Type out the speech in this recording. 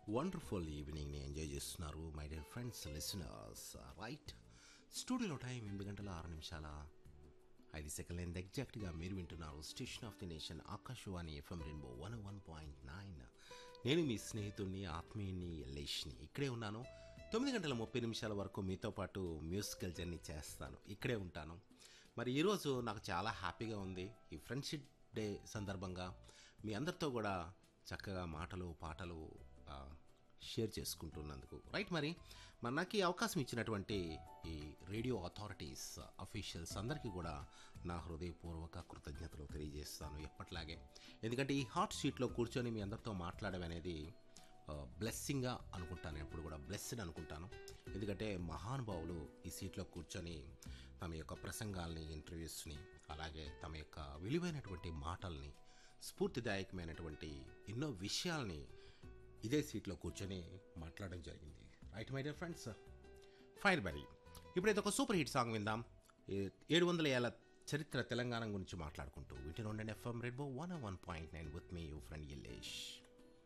wonderful ఈవినింగ్ని enjoy చేస్తున్నారు my dear friends listeners right స్టూడియోలో టైం ఎనిమిది గంటల ఆరు నిమిషాల ఐదు సెకండ్ లైన్ ఎగ్జాక్ట్గా మీరు వింటున్నారు station of the nation Akashvani FM rainbow one one point nine నేను మీ స్నేహితుడిని ఆత్మీయుని యల్లేష్ని ఇక్కడే ఉన్నాను తొమ్మిది గంటల ముప్పై నిమిషాల వరకు మీతో పాటు మ్యూజికల్ జర్నీ చేస్తాను ఇక్కడే ఉంటాను మరి ఈరోజు నాకు చాలా హ్యాపీగా ఉంది ఈ ఫ్రెండ్షిప్ డే సందర్భంగా మీ అందరితో కూడా చక్కగా మాటలు పాటలు ఆ, షేర్ చేసుకుంటున్నందుకు రైట్ మరి మరి నాకు ఈ అవకాశం ఇచ్చినటువంటి ఈ రేడియో అథారిటీస్ అఫీషియల్స్ అందరికీ కూడా నా హృదయపూర్వక కృతజ్ఞతలు తెలియజేస్తాను ఎప్పట్లాగే ఎందుకంటే ఈ హాట్ సీట్లో కూర్చొని మీ అందరితో మాట్లాడడం అనేది బ్లెస్సింగ్గా అనుకుంటాను ఎప్పుడు కూడా బ్లెస్డ్ అనుకుంటాను ఎందుకంటే మహానుభావులు ఈ సీట్లో కూర్చొని తమ యొక్క ప్రసంగాల్ని ఇంటర్వ్యూస్ని అలాగే తమ యొక్క విలువైనటువంటి మాటల్ని స్ఫూర్తిదాయకమైనటువంటి ఎన్నో విషయాల్ని ఇదే సీట్లో కూర్చొని మాట్లాడడం జరిగింది right my dear friends fire బరీ ఇప్పుడైతే ఒక సూపర్ హిట్ సాంగ్ విందాం ఏ- ఏడు వందల ఏళ్ళ చరిత్ర తెలంగాణ గురించి మాట్లాడుకుంటూ వింటూ ఉండండి FM rainbow one one point nine with me you friend Yellesh